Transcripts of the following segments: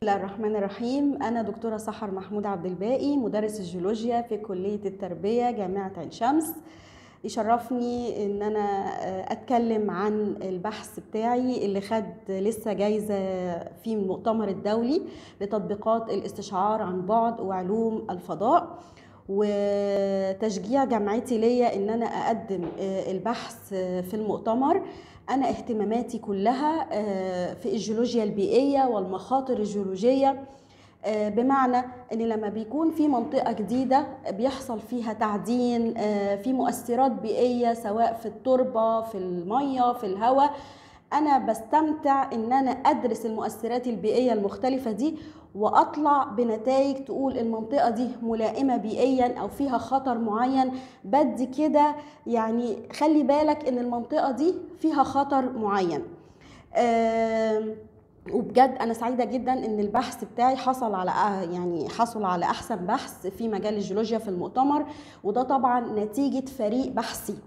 الله الرحمن الرحيم أنا دكتورة سحر محمود عبد الباقي مدرس الجيولوجيا في كلية التربية جامعة عين شمس يشرفني ان انا اتكلم عن البحث بتاعي اللي خد لسه جايزه في المؤتمر الدولي لتطبيقات الاستشعار عن بعد وعلوم الفضاء وتشجيع جامعتي ليا ان انا اقدم البحث في المؤتمر انا اهتماماتي كلها في الجيولوجيا البيئيه والمخاطر الجيولوجيه بمعنى ان لما بيكون في منطقه جديده بيحصل فيها تعدين في مؤثرات بيئيه سواء في التربه في الميه في الهواء انا بستمتع ان انا ادرس المؤثرات البيئيه المختلفه دي واطلع بنتائج تقول المنطقه دي ملائمه بيئيا او فيها خطر معين بدي كده يعني خلي بالك ان المنطقه دي فيها خطر معين أه وبجد انا سعيده جدا ان البحث بتاعي حصل على يعني حصل على احسن بحث في مجال الجيولوجيا في المؤتمر وده طبعا نتيجه فريق بحثي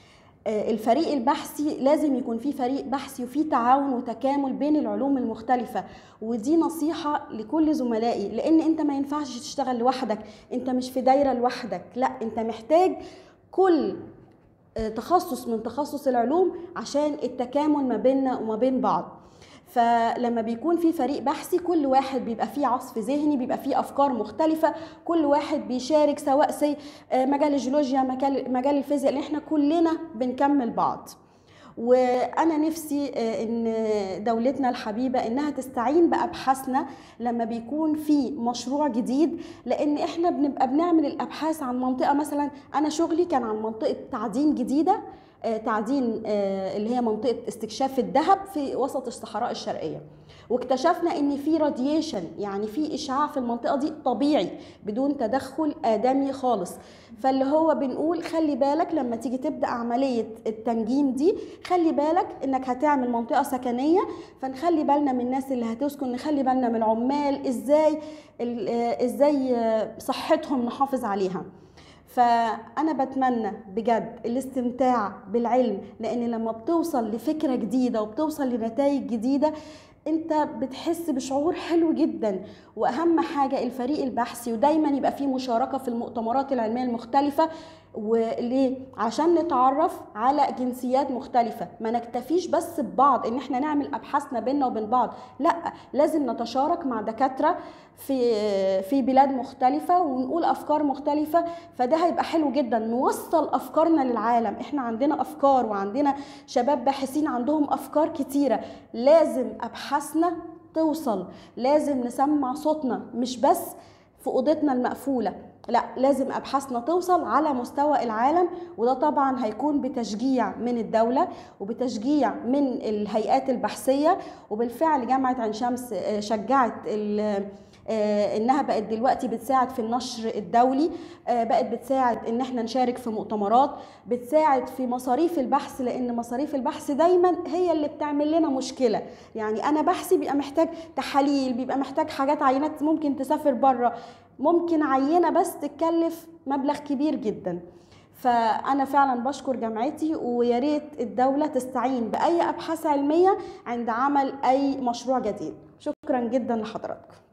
الفريق البحثي لازم يكون في فريق بحثي وفي تعاون وتكامل بين العلوم المختلفة ودي نصيحة لكل زملائي لأن أنت ما ينفعش تشتغل لوحدك أنت مش في دايرة لوحدك لا أنت محتاج كل تخصص من تخصص العلوم عشان التكامل ما بيننا وما بين بعض فلما بيكون في فريق بحثي كل واحد بيبقى فيه عصف ذهني بيبقى فيه افكار مختلفه كل واحد بيشارك سواء سي مجال الجيولوجيا مجال مجال الفيزياء اللي احنا كلنا بنكمل بعض وانا نفسي ان دولتنا الحبيبه انها تستعين بابحاثنا لما بيكون في مشروع جديد لان احنا بنبقى بنعمل الابحاث عن منطقه مثلا انا شغلي كان عن منطقه تعدين جديده تعدين اللي هي منطقه استكشاف الذهب في وسط الصحراء الشرقيه واكتشفنا ان في راديشن يعني في اشعاع في المنطقه دي طبيعي بدون تدخل ادمي خالص فاللي هو بنقول خلي بالك لما تيجي تبدا عمليه التنجيم دي خلي بالك انك هتعمل منطقه سكنيه فنخلي بالنا من الناس اللي هتسكن نخلي بالنا من العمال ازاي ازاي صحتهم نحافظ عليها فأنا بتمنى بجد الاستمتاع بالعلم لأن لما بتوصل لفكرة جديدة وبتوصل لنتائج جديدة انت بتحس بشعور حلو جدا واهم حاجه الفريق البحثي ودايما يبقى فيه مشاركه في المؤتمرات العلميه المختلفه وليه عشان نتعرف على جنسيات مختلفه ما نكتفيش بس ببعض ان احنا نعمل ابحاثنا بيننا وبين بعض لا لازم نتشارك مع دكاتره في في بلاد مختلفه ونقول افكار مختلفه فده هيبقى حلو جدا نوصل افكارنا للعالم احنا عندنا افكار وعندنا شباب باحثين عندهم افكار كتيره لازم ابحاثنا توصل لازم نسمع صوتنا مش بس في اوضتنا المقفوله لا لازم ابحاثنا توصل على مستوى العالم وده طبعا هيكون بتشجيع من الدوله وبتشجيع من الهيئات البحثيه وبالفعل جامعه عين شمس شجعت انها بقت دلوقتي بتساعد في النشر الدولي بقت بتساعد ان احنا نشارك في مؤتمرات بتساعد في مصاريف البحث لان مصاريف البحث دايما هي اللي بتعمل لنا مشكله يعني انا بحثي بيبقى محتاج تحاليل بيبقى محتاج حاجات عينات ممكن تسافر بره ممكن عينه بس تتكلف مبلغ كبير جدا فانا فعلا بشكر جامعتي ويا ريت الدوله تستعين باي ابحاث علميه عند عمل اي مشروع جديد شكرا جدا لحضراتكم